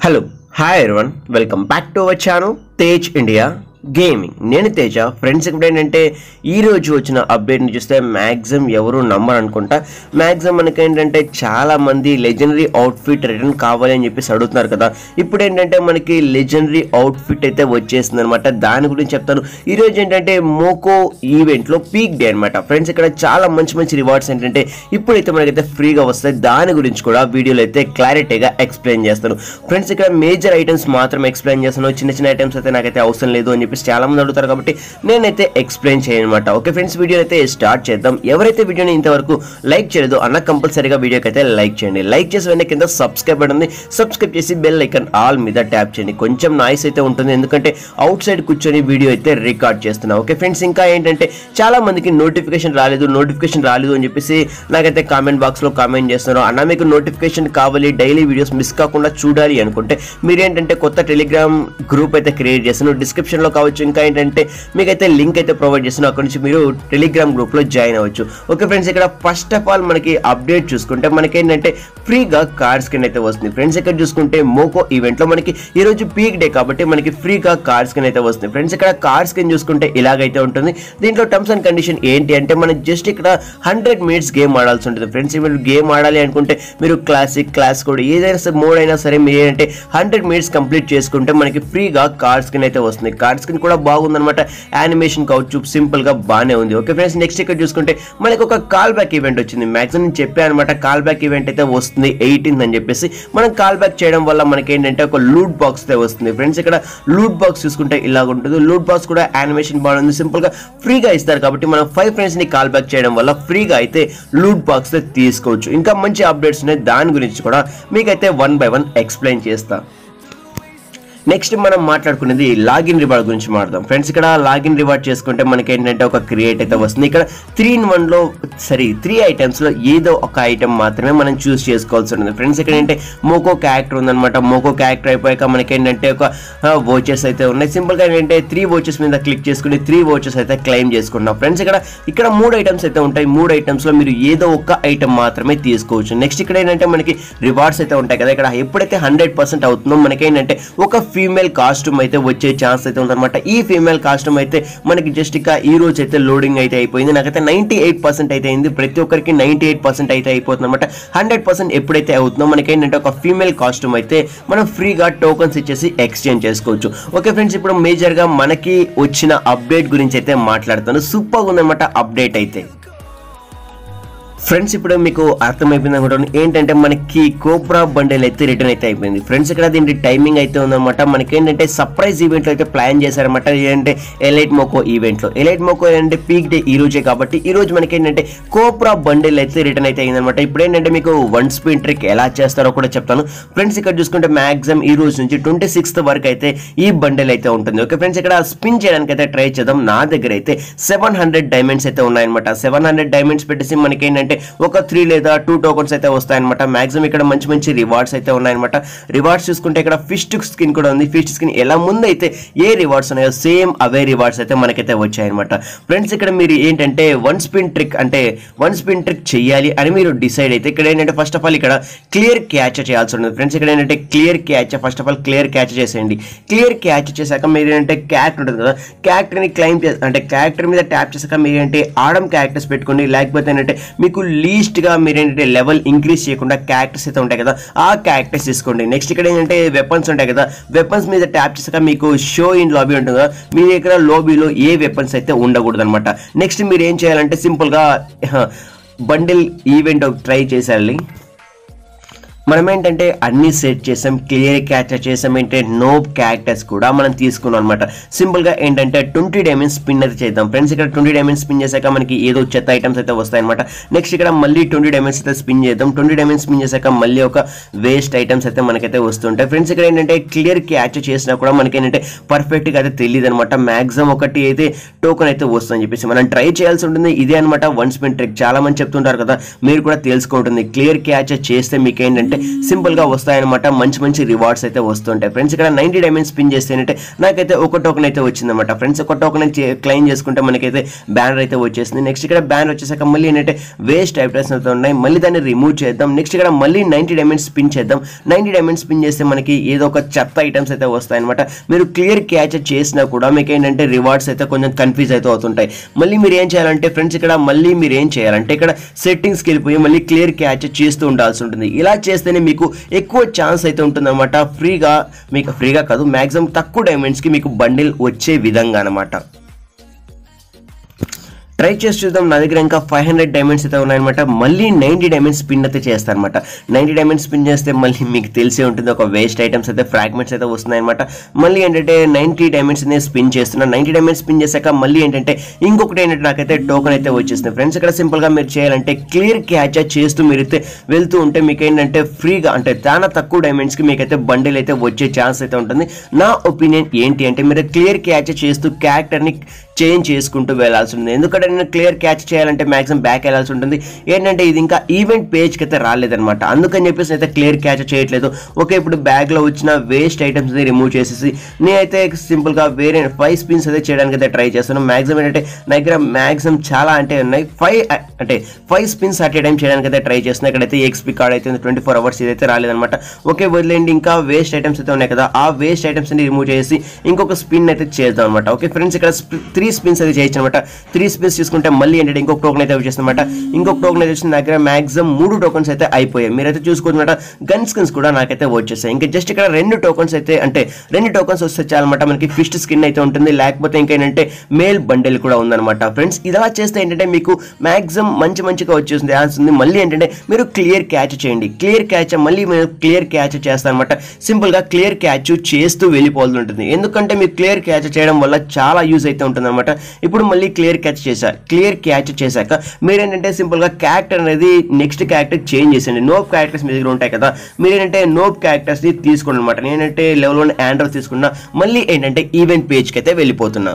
hello hi everyone welcome back to our channel Tej India gaming నేను Teja friends ఇప్పుడు ఏంటంటే ఈ రోజు వచ్చిన అప్డేట్ని చూస్తే మ్యాక్సిమం ఎవరు నమ్మరు అనుకుంటా మ్యాక్సిమం మనకి ఏంటంటే చాలా మంది లెజెండరీ అవుట్ఫిట్ రిటర్న్ కావాలి అని చెప్పేసి అడుగుతున్నారు కదా ఇప్పుడు ఏంటంటే మనకి లెజెండరీ అవుట్ఫిట్ అయితే వచ్చేసింది అనమాట దాని గురించి చెప్తాను ఈ రోజు ఏంటంటే మోకో ఈవెంట్లో పీక్ డే అనమాట ఫ్రెండ్స్ ఇక్కడ చాలా మంచి మంచి రివార్డ్స్ ఏంటంటే ఇప్పుడైతే మనకైతే ఫ్రీగా వస్తాయి దాని గురించి కూడా వీడియోలో అయితే క్లారిటీగా ఎక్స్ప్లెయిన్ చేస్తాను ఫ్రెండ్స్ ఇక్కడ మేజర్ ఐటమ్స్ మాత్రం ఎక్స్ప్లెయిన్ చేస్తాను చిన్న చిన్న ఐటమ్స్ అయితే నాకైతే అవసరం లేదు అని చెప్పేసి చాలా మంది అడుగుతారు కాబట్టి నేనైతే ఎక్స్ప్లెయిన్ చేయను అనమాట ఓకే ఫ్రెండ్స్ వీడియో అయితే స్టార్ట్ చేద్దాం ఎవరైతే వీడియోని ఇంతవరకు లైక్ చేయలేదో అన్న కంపల్సరీగా వీడియోకి అయితే లైక్ చేయండి లైక్ చేసి వెంటనే కింద సబ్స్క్రైబ్ బటన్ ఉంది సబ్స్క్రైబ్ చేసి బెల్ ఐకన్ ఆల్ మీద ట్యాప్ చేయండి కొంచెం నాయిస్ అయితే ఉంటుంది ఎందుకంటే అవుట్ సైడ్ కూర్చొని వీడియో అయితే రికార్డ్ చేస్తున్నా ఓకే ఫ్రెండ్స్ ఇంకా ఏంటంటే చాలా మందికి నోటిఫికేషన్ రాలేదు నోటిఫికేషన్ రాలేదు అని చెప్పేసి నాకైతే కామెంట్ బాక్స్ లో కామెంట్ చేస్తున్నారు అన్న మీకు నోటిఫికేషన్ కావాలి డైలీ వీడియోస్ మిస్ కాకుండా చూడాలి అనుకుంటే మీరు ఏంటంటే కొత్త టెలిగ్రామ్ గ్రూప్ అయితే క్రియేట్ చేస్తాను డిస్క్రిప్షన్ లో కావచ్చు ఇంకా ఏంటంటే మీకైతే లింక్ అయితే ప్రొవైడ్ చేస్తాను అక్కడ నుంచి మీరు టెలిగ్రామ్ గ్రూప్ లో జాయిన్ అవ్వచ్చు ఓకే ఫ్రెండ్స్ ఇక్కడ ఫస్ట్ ఆఫ్ ఆల్ మనకి అప్డేట్ చూసుకుంటే మనకి ఏంటంటే ఫ్రీగా కార్ స్కిన్ అయితే వస్తుంది ఫ్రెండ్స్ ఇక్కడ చూసుకుంటే మోకో ఈవెంట్ లో మనకి ఈ రోజు పీక్ డే కాబట్టి మనకి ఫ్రీగా కార్ స్కిన్ అయితే వస్తుంది ఫ్రెండ్స్ ఇక్కడ కార్ స్కిన్ చూసుకుంటే ఇలాగైతే ఉంటుంది దీంట్లో టర్మ్స్ అండ్ కండిషన్ ఏంటి అంటే మనం జస్ట్ ఇక్కడ హండ్రెడ్ మినిట్స్ గేమ్ ఆడాల్సి ఉంటుంది ఫ్రెండ్స్ మీరు గేమ్ ఆడాలి అనుకుంటే మీరు క్లాసిక్ క్లాస్ కూడా ఏదైనా సరే మోడ్ అయినా సరే మీరు ఏంటంటే హండ్రెడ్ మినిట్స్ కంప్లీట్ చేసుకుంటే మనకి ఫ్రీగా కార్ స్కిన్ అయితే వస్తుంది కార్ స్కిన్ కూడా బాగుందన్నమాట యానిమేషన్ కావచ్చు సింపుల్ గా బాగానే ఉంది ఓకే ఫ్రెండ్స్ నెక్స్ట్ ఇక్కడ చూసుకుంటే మనకి ఒక కాల్ బ్యాక్ ఈవెంట్ వచ్చింది మాక్సిమం నేను చెప్పాను అనమాట కాల్ బ్యాక్ ఈవెంట్ అయితే వస్తుంది ఎయిటీన్త్ అని చెప్పేసి మనం కాల్ బ్యాక్ చేయడం వల్ల మనకి ఏంటంటే ఒక లూట్ బాక్స్ అయితే వస్తుంది ఫ్రెండ్స్ ఇక్కడ లూట్ బాక్స్ చూసుకుంటే ఇలాగ ఉంటుంది లూట్ బాక్స్ కూడా యానిమేషన్ బాగుంది సింపుల్ గా ఫ్రీగా ఇస్తారు కాబట్టి మనం ఫైవ్ ఫ్రెండ్స్ ని కాల్ బ్యాక్ చేయడం వల్ల ఫ్రీగా అయితే లూట్ బాక్స్ అయితే తీసుకోవచ్చు ఇంకా మంచి అప్డేట్స్ ఉన్నాయి దాని గురించి కూడా మీకైతే వన్ బై వన్ ఎక్స్ప్లెయిన్ చేస్తా నెక్స్ట్ మనం మాట్లాడుకునేది లాగిన్ రివార్డ్ గురించి మాట్లాడదాం ఫ్రెండ్స్ ఇక్కడ లాగిన్ రివార్డ్ చేసుకుంటే మనకి ఏంటంటే ఒక క్రియేట్ అయితే వస్తుంది ఇక్కడ త్రీ ఇన్ వన్లో సరే త్రీ ఐటమ్స్లో ఏదో ఒక ఐటమ్ మాత్రమే మనం చూస్ చేసుకోవాల్సి ఉంటుంది ఫ్రెండ్స్ ఇక్కడ ఏంటంటే మోకో క్యారెక్టర్ ఉందన్నమాట మోకో క్యారెక్టర్ అయిపోయాక మనకి ఏంటంటే ఒక వోచెస్ అయితే ఉన్నాయి సింపుల్గా ఏంటంటే త్రీ వోచెస్ మీద క్లిక్ చేసుకుని త్రీ వోచెస్ అయితే క్లెయిమ్ చేసుకుంటాం ఫ్రెండ్స్ ఇక్కడ ఇక్కడ మూడు ఐటమ్స్ అయితే ఉంటాయి మూడు ఐటమ్స్లో మీరు ఏదో ఒక ఐటమ్ మాత్రమే తీసుకోవచ్చు నెక్స్ట్ ఇక్కడ ఏంటంటే మనకి రివార్డ్స్ అయితే ఉంటాయి కదా ఇక్కడ ఎప్పుడైతే హండ్రెడ్ పర్సెంట్ అవుతుందో మనకి ఏంటంటే ఒక ఫీమేల్ కాస్ట్యూమ్ అయితే వచ్చే ఛాన్స్ అయితే ఉందన్నమాట ఈ ఫీమేల్ కాస్ట్యూమ్ అయితే మనకి జస్ట్ ఇక ఈ రోజు అయితే లోడింగ్ అయితే అయిపోయింది నాకైతే నైంటీ ఎయిట్ పర్సెంట్ అయితే అయింది ప్రతి ఒక్కరికి నైంటీ ఎయిట్ పర్సెంట్ అయితే అయిపోతుంది అనమాట హండ్రెడ్ పర్సెంట్ ఎప్పుడైతే అవుతుందో మనకి ఏంటంటే ఒక ఫీమేల్ కాస్ట్యూమ్ అయితే మనం ఫ్రీగా టోకన్స్ ఇచ్చేసి ఎక్స్చేంజ్ చేసుకోవచ్చు ఓకే ఫ్రెండ్స్ ఇప్పుడు మేజర్గా మనకి వచ్చిన అప్డేట్ గురించి అయితే మాట్లాడుతాను సూపర్గా ఉందన్నమాట అప్డేట్ అయితే ఫ్రెండ్స్ ఇప్పుడు మీకు అర్థమైపోయింది అనుకుంటాను ఏంటంటే మనకి కోబ్రా బండిల్ అయితే రిటర్న్ అయితే అయిపోయింది ఫ్రెండ్స్ ఇక్కడ దీనికి టైమింగ్ అయితే ఉందన్నమాట మనకి ఏంటంటే సర్ప్రైజ్ ఈవెంట్ అయితే ప్లాన్ చేశారన్నమాట ఏంటంటే ఎలైట్ మోకో ఈవెంట్లో ఎలైట్ మోకో ఏంటంటే పీక్ డే ఈ రోజే కాబట్టి ఈ రోజు మనకి ఏంటంటే కోబ్రా బండిల్ అయితే రిటర్న్ అయితే అయిందనమాట ఇప్పుడు ఏంటంటే మీకు వన్ స్పీడ్ ట్రిక్ ఎలా చేస్తారో కూడా చెప్తాను ఫ్రెండ్స్ ఇక్కడ చూసుకుంటే మాక్సిమం ఈ రోజు నుంచి ట్వంటీ సిక్స్త్ వరకు అయితే ఈ బండిల్ అయితే ఉంటుంది ఓకే ఫ్రెండ్స్ ఇక్కడ స్పిన్ చేయడానికి అయితే ట్రై చేద్దాం నా దగ్గర అయితే సెవెన్ హండ్రెడ్ డైమండ్స్ అయితే ఉన్నాయన్నమాట సెవెన్ హండ్రెడ్ డైమండ్స్ పెట్టేసి మనకి ఏంటంటే ఒక త్రీ లేదా టూ టోకన్స్ అయితే వస్తాయన్నమాట మాక్సిమం ఇక్కడ మంచి మంచి రివార్డ్స్ అయితే ఉన్నాయన్నమాట రివార్డ్స్ చూసుకుంటే ఇక్కడ ఫిష్ స్కిన్ కూడా ఉంది ఫిష్ స్కిన్ ఎలా ముందు అయితే ఏ రివార్డ్స్ ఉన్నాయో సేమ్ అవే రివార్డ్స్ అయితే మనకైతే వచ్చాయన్నమాట ఫ్రెండ్స్ ఇక్కడ మీరు ఏంటంటే వన్ స్పిన్ ట్రిక్ అంటే వన్ స్పిన్ ట్రిక్ చేయాలి అని మీరు డిసైడ్ అయితే ఇక్కడ ఏంటంటే ఫస్ట్ ఆఫ్ ఆల్ ఇక్కడ క్లియర్ క్యాచ్ చేయాల్సి ఉంటుంది ఫ్రెండ్స్ ఇక్కడ ఏంటంటే clear catch first of all clear catch చేసేయండి క్లియర్ క్యాచ్ చేశాక మీరు ఏంటంటే క్యారెక్టర్ ఉంటుంది కదా క్యారెక్టర్ని క్లైమ్ చే అంటే క్యారెక్టర్ మీద ట్యాప్ చేశాక మీరు ఏంటంటే ఆడమ్ క్యారెక్టర్స్ పెట్టుకోండి లేకపోతే ఏంటంటే మీకు లీస్ట్గా మీరు ఏంటంటే లెవెల్ ఇంక్రీజ్ చేయకుండా క్యారెక్టర్స్ అయితే ఉంటాయి కదా ఆ క్యారెక్టర్స్ తీసుకోండి నెక్స్ట్ ఇక్కడ ఏంటంటే వెపన్స్ ఉంటాయి కదా వెపన్స్ మీద ట్యాప్ చేశాక మీకు షో ఇన్ లాబీ ఉంటుంది కదా మీ దగ్గర లాబీలో ఏ వెపన్స్ అయితే ఉండకూడదు అనమాట నెక్స్ట్ మీరు ఏం చేయాలంటే సింపుల్గా బండిల్ ఈవెంట్ ట్రై చేసేయాలి మనం ఏంటంటే అన్ని సెట్ చేసాం క్లియర్ క్యాచర్ చేసాం ఏంటంటే నో క్యారెక్టర్స్ కూడా మనం తీసుకున్నాం అనమాట సింపుల్గా ఏంటంటే ట్వంటీ డైమండ్స్ స్పిన్ అయితే చేద్దాం ఫ్రెండ్స్ ఇక్కడ ట్వంటీ డైమండ్స్ స్పిన్ చేశాక మనకి ఏదో చెత్త ఐటమ్స్ అయితే వస్తాయన్నమాట నెక్స్ట్ ఇక్కడ మళ్ళీ ట్వంటీ డైమండ్స్ అయితే స్పిన్ చేద్దాం ట్వంటీ డైమండ్స్ స్పిన్ చేశాక మళ్ళీ ఒక వేస్ట్ ఐటమ్స్ అయితే మనకైతే వస్తుంటాయి ఫ్రెండ్స్ ఇక్కడ ఏంటంటే క్లియర్ క్యాచ్ చేసినా కూడా మనకి ఏంటంటే పర్ఫెక్ట్గా అయితే తెలియదు అనమాట మ్యాక్సిమం ఒకటి అయితే టోకన్ అయితే వస్తుందని చెప్పేసి మనం ట్రై చేయాల్సి ఉంటుంది ఇదే అనమాట వన్ స్పిన్ ట్రిక్ చాలా మంది చెప్తుంటారు కదా మీరు కూడా తెలుసుకుంటుంది క్లియర్ క్యాచ్ చేస్తే మీకు ఏంటంటే ఏంటంటే సింపుల్గా వస్తాయన్నమాట మంచి మంచి రివార్డ్స్ అయితే వస్తుంటాయి ఫ్రెండ్స్ ఇక్కడ నైంటీ డైమండ్స్ స్పిన్ చేస్తే ఏంటంటే నాకైతే ఒక టోకెన్ అయితే వచ్చిందన్నమాట ఫ్రెండ్స్ ఒక టోకెన్ క్లెయిమ్ చేసుకుంటే మనకైతే బ్యానర్ అయితే వచ్చేసింది నెక్స్ట్ ఇక్కడ బ్యానర్ వచ్చేసాక మళ్ళీ ఏంటంటే వేస్ట్ ఐటమ్స్ అయితే ఉన్నాయి మళ్ళీ దాన్ని రిమూవ్ చేద్దాం నెక్స్ట్ ఇక్కడ మళ్ళీ నైంటీ డైమండ్స్ స్పిన్ చేద్దాం నైంటీ డైమండ్స్ స్పిన్ చేస్తే మనకి ఏదో ఒక చెత్త ఐటమ్స్ అయితే వస్తాయన్నమాట మీరు క్లియర్ క్యాచ్ చేసినా కూడా మీకు ఏంటంటే రివార్డ్స్ అయితే కొంచెం కన్ఫ్యూజ్ అయితే అవుతుంటాయి మళ్ళీ మీరు ఏం చేయాలంటే ఫ్రెండ్స్ ఇక్కడ మళ్ళీ మీరు ఏం చేయాలంటే ఇక్కడ సెట్టింగ్స్కి వెళ్ళిపోయి మళ్ళీ క్లియర్ క్యాచ్ చేస్తూ ఉండాల్సి ఉంటుంది ఇలా చేస్తేనే మీకు ఎక్కువ ఛాన్స్ అయితే ఉంటుందన్నమాట ఫ్రీగా మీకు ఫ్రీగా కాదు మ్యాక్సిమం తక్కువ డైమండ్స్కి మీకు బండిల్ వచ్చే విధంగా అనమాట ట్రై చేసి చూద్దాం నా దగ్గర ఇంకా ఫైవ్ హండ్రెడ్ డైమండ్స్ అయితే ఉన్నాయన్నమాట మళ్ళీ నైంటీ డైమండ్స్ స్పిన్ అయితే చేస్తాను అనమాట నైంటీ డైమండ్స్ స్పిన్ చేస్తే మళ్ళీ మీకు తెలిసే ఉంటుంది ఒక వేస్ట్ ఐటమ్స్ అయితే ఫ్రాగ్మెంట్స్ అయితే వస్తున్నాయన్నమాట మళ్ళీ ఏంటంటే నైంటీ డైమండ్స్ అనేది స్పిన్ చేస్తున్నాను నైంటీ డైమండ్స్ స్పిన్ చేశాక మళ్ళీ ఏంటంటే ఇంకొకటి ఏంటంటే నాకైతే టోకెన్ అయితే వచ్చేస్తుంది ఫ్రెండ్స్ ఇక్కడ సింపుల్గా మీరు చేయాలంటే క్లియర్ క్యాచ్ చేస్తూ మీరు అయితే వెళ్తూ ఉంటే మీకు ఏంటంటే ఫ్రీగా అంటే చాలా తక్కువ డైమండ్స్కి మీకైతే బండిల్ అయితే వచ్చే ఛాన్స్ అయితే ఉంటుంది నా ఒపీనియన్ ఏంటి అంటే మీరు క్లియర్ క్యాచ్ చేస్తూ క్యారెక్టర్ని చేంజ్ చేసుకుంటూ వెళ్ళాల్సి ఉంటుంది ఎందుకంటే నేను క్లియర్ క్యాచ్ చేయాలంటే మాక్సిమం బ్యాక్ వెళ్ళాల్సి ఉంటుంది ఏంటంటే ఇది ఇంకా ఈవెంట్ పేజ్కి అయితే రాలేదన్నమాట అందుకని చెప్పేసి అయితే క్లియర్ క్యాచ్ చేయట్లేదు ఓకే ఇప్పుడు బ్యాగ్లో వచ్చిన వేస్ట్ ఐటమ్స్ రిమూవ్ చేసేసి నేనైతే సింపుల్గా వేరే ఫైవ్ స్పిన్స్ అయితే చేయడానికి అయితే ట్రై చేస్తాను మాక్సిమం ఏంటంటే నా దగ్గర మాక్సిమం చాలా అంటే ఉన్నాయి ఫైవ్ అంటే five spins at a time చేయడానికి అయితే ట్రై చేస్తున్నాను ఇక్కడైతే ఎక్స్పీ కార్డ్ అయితే ట్వంటీ ఫోర్ అవర్స్ ఇదైతే రాలేదన్నమాట ఓకే వదిలేండి ఇంకా వేస్ట్ ఐటమ్స్ అయితే ఉన్నాయి కదా ఆ వేస్ట్ ఐటమ్స్ ని రిమూవ్ చేసి ఇంకొక స్పిన్ అయితే చేద్దాం అనమాట ఓకే ఫ్రెండ్స్ ఇక్కడ త్రీ స్పిన్స్ అయితే చేయొచ్చు అనమాట త్రీ స్పిన్స్ తీసుకుంటే మళ్ళీ ఏంటంటే ఇంకొక టోకెన్ అయితే వచ్చేస్తుంది అనమాట ఇంకొక టోకెన్ అయితే వచ్చిన దగ్గర మాక్సిమం మూడు టోకెన్స్ అయితే అయిపోయాయి మీరైతే చూసుకోవన్నమాట గన్ స్కిన్స్ కూడా నాకైతే వచ్చేసాయి ఇంకా జస్ట్ ఇక్కడ రెండు టోకెన్స్ అయితే అంటే రెండు టోకెన్స్ వస్తే చాలన్నమాట మనకి ఫిస్ట్ స్కిన్ అయితే ఉంటుంది లేకపోతే ఇంకేంటంటే మేల్ బండిల్ కూడా ఉందన్నమాట ఫ్రెండ్స్ ఇలా చేస్తే ఏంటంటే మీకు మాక్సిమం మంచి మంచిగా వచ్చేసింది ఉంది మళ్ళీ ఏంటంటే మీరు క్లియర్ క్యాచ్ చేయండి క్లియర్ క్యాచ్ మళ్ళీ మీరు క్లియర్ క్యాచ్ చేస్తారనమాట సింపుల్గా క్లియర్ క్యాచ్ చేస్తూ వెళ్ళిపోతూ ఉంటుంది ఎందుకంటే మీరు క్లియర్ క్యాచ్ చేయడం వల్ల చాలా యూజ్ అయితే ఉంటుంది అనమాట ఇప్పుడు మళ్ళీ క్లియర్ క్యాచ్ చేశా క్లియర్ క్యాచ్ చేశాక మీరేంటంటే సింపుల్గా క్యారెక్టర్ అనేది నెక్స్ట్ క్యారెక్టర్ చేంజ్ చేసేయండి నోప్ క్యారెక్టర్స్ మీ దగ్గర ఉంటాయి కదా మీరేంటంటే నోప్ క్యారెక్టర్స్ని తీసుకోండి అనమాట నేనంటే లెవెల్ వన్ ఆండ్రాయిడ్ తీసుకున్నా మళ్ళీ ఏంటంటే ఈవెంట్ పేజ్కి అయితే వెళ్ళిపోతున్నా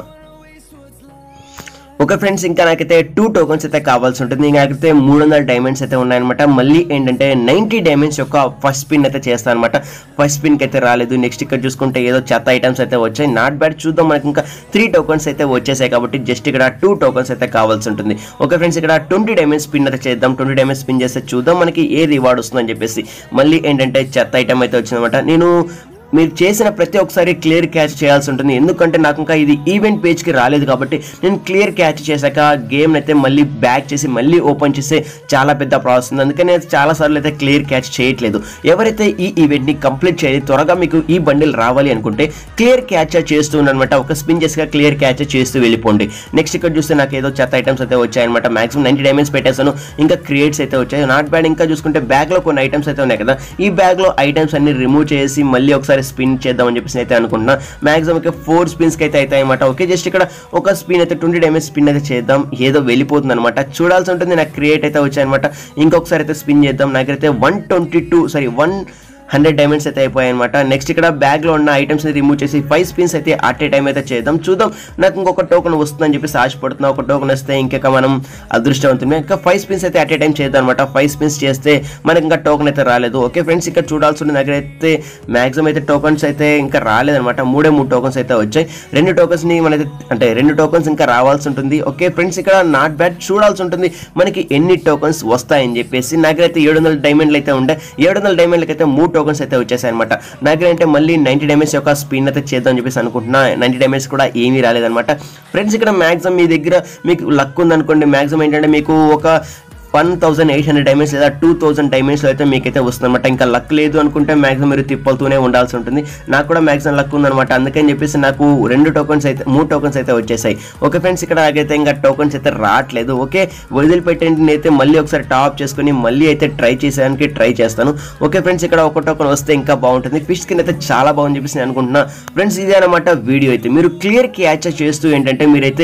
ఓకే ఫ్రెండ్స్ ఇంకా నాకైతే టూ టోకన్స్ అయితే కావాల్సి ఉంటుంది ఇంకా నాకైతే మూడు వందల డైమండ్స్ అయితే ఉన్నాయన్నమాట మళ్ళీ ఏంటంటే నైంటీ డైమండ్స్ యొక్క ఫస్ట్ స్పిన్ అయితే చేస్తాను అనమాట ఫస్ట్ స్పిన్కి అయితే రాలేదు నెక్స్ట్ ఇక్కడ చూసుకుంటే ఏదో చెత్త ఐటమ్స్ అయితే వచ్చాయి నాట్ బ్యాడ్ చూద్దాం మనకి ఇంకా త్రీ టోకన్స్ అయితే వచ్చేసాయి కాబట్టి జస్ట్ ఇక్కడ టూ టోకన్స్ అయితే కావాల్సి ఉంటుంది ఓకే ఫ్రెండ్స్ ఇక్కడ ట్వంటీ డైమండ్స్ స్పిన్ అయితే చేద్దాం ట్వంటీ డైమండ్స్ స్పిన్ చేస్తే చూద్దాం మనకి ఏ రివార్డ్ వస్తుందని చెప్పేసి మళ్ళీ ఏంటంటే చెత్త ఐటమ్ అయితే వచ్చిందన్నమాట నేను మీరు చేసిన ప్రతి ఒక్కసారి క్లియర్ క్యాచ్ చేయాల్సి ఉంటుంది ఎందుకంటే నాకు ఇంకా ఇది ఈవెంట్ పేజ్కి రాలేదు కాబట్టి నేను క్లియర్ క్యాచ్ చేశాక గేమ్ అయితే మళ్ళీ బ్యాక్ చేసి మళ్ళీ ఓపెన్ చేస్తే చాలా పెద్ద ప్రాసెస్ ఉంది అందుకని నేను చాలా సార్లు అయితే క్లియర్ క్యాచ్ చేయట్లేదు ఎవరైతే ఈ ఈవెంట్ని కంప్లీట్ చేయాలి త్వరగా మీకు ఈ బండిల్ రావాలి అనుకుంటే క్లియర్ క్యాచ్ చేస్తూ అనమాట ఒక స్పిన్ చేసిగా క్లియర్ క్యాచ్ చేస్తూ వెళ్ళిపోండి నెక్స్ట్ ఇక్కడ చూస్తే నాకు ఏదో చెత్త ఐటమ్స్ అయితే వచ్చాయన్నమాట మాక్సిమం నైన్టీ డైమండ్స్ పెట్టేశాను ఇంకా క్రియేట్స్ అయితే వచ్చాయి నాట్ బ్యాడ్ ఇంకా చూసుకుంటే బ్యాగ్లో కొన్ని ఐటమ్స్ అయితే ఉన్నాయి కదా ఈ బ్యాగ్లో ఐటమ్స్ అన్ని రిమూవ్ చేసి మళ్ళీ ఒకసారి స్పిన్ చేద్దామని చెప్పేసి అయితే అనుకుంటున్నా మాక్సిమం అయితే ఫోర్ స్పిన్స్కి అయితే అవుతాయి అనమాట ఓకే జస్ట్ ఇక్కడ ఒక స్పిన్ అయితే ట్వంటీ డ్యామేజ్ స్పిన్ అయితే చేద్దాం ఏదో వెళ్ళిపోతుంది అనమాట చూడాల్సి ఉంటుంది నాకు క్రియేట్ అయితే వచ్చాయన్నమాట ఇంకొకసారి అయితే స్పిన్ చేద్దాం నాకైతే one twenty two sorry one hundred diamonds అయితే అయిపోయాయి అనమాట నెక్స్ట్ ఇక్కడ బ్యాగ్లో ఉన్న ఐటమ్స్ రిమూవ్ చేసి ఫైవ్ స్పిన్స్ అయితే అట్ ఏ టైం అయితే చేద్దాం చూద్దాం నాకు ఇంకొక టోకెన్ వస్తుందని చెప్పేసి ఆశపడుతున్నా ఒక టోకెన్ వస్తే ఇంకా మనం అదృష్టవంతుమే ఇంకా ఫైవ్ స్పిన్స్ అయితే అట్ ఏ టైం చేద్దాం అనమాట ఫైవ్ స్పిన్స్ చేస్తే మనకి ఇంకా టోకెన్ అయితే రాలేదు ఓకే ఫ్రెండ్స్ ఇక్కడ చూడాల్సి ఉన్న దగ్గర అయితే మాక్సిమం అయితే టోకన్స్ అయితే ఇంకా రాలేదనమాట మూడే మూడు టోకన్స్ అయితే వచ్చాయి రెండు టోకన్స్ని మనైతే అంటే రెండు టోకన్స్ ఇంకా రావాల్సి ఉంటుంది ఓకే ఫ్రెండ్స్ ఇక్కడ నాట్ బ్యాడ్ చూడాల్సి ఉంటుంది మనకి ఎన్ని టోకన్స్ వస్తాయని చెప్పేసి నాకైతే ఏడు వందల డైమండ్లు అయితే ఉండే ఏడు వందల డైమండ్లకి అయితే మూడు టోకన్స్ అయితే వచ్చేసాయి అనమాట నాకంటే మళ్ళీ నైంటీ డైమండ్స్ యొక్క స్పిన్ అయితే చేద్దాం అని చెప్పేసి అనుకుంటున్నా నైంటీ డైమండ్స్ కూడా ఏమీ రాలేదన్నమాట ఫ్రెండ్స్ ఇక్కడ మ్యాక్సిమం మీ దగ్గర మీకు లక్ ఉందనుకోండి మ్యాక్సిమం ఏంటంటే మీకు ఒక one thousand eight hundred diamonds లేదా టూ థౌసండ్ డైమండ్స్లో అయితే మీకైతే వస్తుందన్నమాట ఇంకా లక్ లేదు అనుకుంటే మ్యాక్సిమం మీరు తిప్పలుతూనే ఉండాల్సి ఉంటుంది నాకు కూడా మ్యాక్సిమం లక్ ఉందన్నమాట అందుకని చెప్పేసి నాకు రెండు టోకన్స్ అయితే మూడు టోకన్స్ అయితే వచ్చేసాయి ఓకే ఫ్రెండ్స్ ఇక్కడ నాకైతే ఇంకా టోకన్స్ అయితే రావట్లేదు ఓకే వదిలిపెట్టండి నేనైతే మళ్ళీ ఒకసారి టాప్ చేసుకుని మళ్ళీ అయితే ట్రై చేసేదానికి ట్రై చేస్తాను ఓకే ఫ్రెండ్స్ ఇక్కడ ఒక టోకన్ వస్తే ఇంకా బాగుంటుంది ఫిష్ స్కిన్ అయితే చాలా బాగుంది చెప్పేసి నేను అనుకుంటున్నా ఫ్రెండ్స్ ఇదే అనమాట వీడియో అయితే మీరు క్లియర్ క్యాచ్ చేస్తూ ఏంటంటే మీరైతే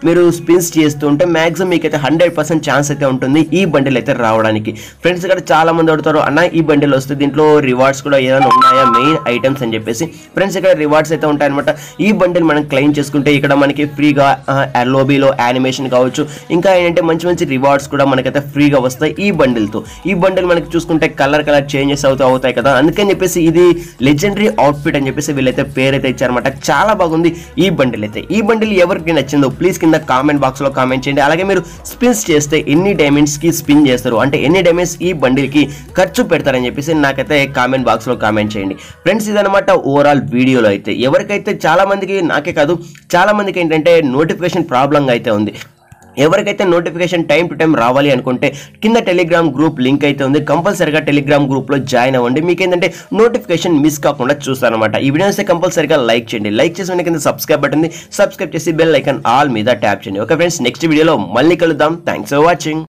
మీరు స్పిన్స్ చేస్తూ ఉంటే మ్యాక్సిమం మీకైతే హండ్రెడ్ పర్సెంట్ ఛాన్స్ అయితే ఉంటుంది ఈ బండిల్ అయితే రావడానికి ఫ్రెండ్స్ ఇక్కడ చాలా మంది అడుగుతారు అన్న ఈ బండిల్ వస్తే దీంట్లో రివార్డ్స్ కూడా ఏదైనా ఉన్నాయా మెయిన్ ఐటమ్స్ అని చెప్పేసి ఫ్రెండ్స్ ఇక్కడ రివార్డ్స్ అయితే ఉంటాయన్నమాట ఈ బండిల్ మనం క్లెయిమ్ చేసుకుంటే ఇక్కడ మనకి ఫ్రీగా లోబీలో యానిమేషన్ కావచ్చు ఇంకా ఏంటంటే మంచి మంచి రివార్డ్స్ కూడా మనకైతే ఫ్రీగా వస్తాయి ఈ బండిల్తో ఈ బండిల్ మనకి చూసుకుంటే కలర్ కలర్ చేంజెస్ అవుతూ అవుతాయి కదా అందుకని చెప్పేసి ఇది లెజెండరీ అవుట్ఫిట్ అని చెప్పేసి వీళ్ళైతే పేరైతే ఇచ్చారన్నమాట చాలా బాగుంది ఈ బండిల్ అయితే ఈ బండిల్ ఎవరికి నచ్చిందో ప్లీజ్ కింద కామెంట్ బాక్స్ లో కామెంట్ చేయండి అలాగే మీరు స్పిన్స్ చేస్తే ఎన్ని డైమండ్స్ కి స్పిన్ చేస్తారు అంటే ఎన్ని డైమండ్స్ ఈ బండిల్ కి ఖర్చు పెడతారని చెప్పేసి నాకైతే కామెంట్ బాక్స్ లో కామెంట్ చేయండి ఫ్రెండ్స్ ఇదనమాట ఓవరాల్ వీడియోలో అయితే ఎవరికైతే చాలా మందికి నాకే కాదు చాలా మందికి ఏంటంటే నోటిఫికేషన్ ప్రాబ్లం అయితే ఉంది ఎవరికైతే నోటిఫికేషన్ టైం టు టైం రావాలి అనుకుంటే కింద టెలిగ్రామ్ గ్రూప్ లింక్ అయితే ఉంది కంపల్సరిగా టెలిగ్రామ్ గ్రూప్లో జాయిన్ అవ్వండి మీకు ఏంటంటే నోటిఫికేషన్ మిస్ కాకుండా చూస్తారనమాట ఈ వీడియోస్ కంపల్సరిగా లైక్ చేయండి లైక్ చేసి వెనక కింద సబ్స్క్రైబ్ బటన్ సబ్స్క్రైబ్ చేసి బెల్ ఐకన్ ఆల్ మీద ట్యాప్ చేయండి ఓకే ఫ్రెండ్స్ నెక్స్ట్ వీడియోలో మళ్ళీ కలుద్దాం థ్యాంక్స్ ఫర్ వాచింగ్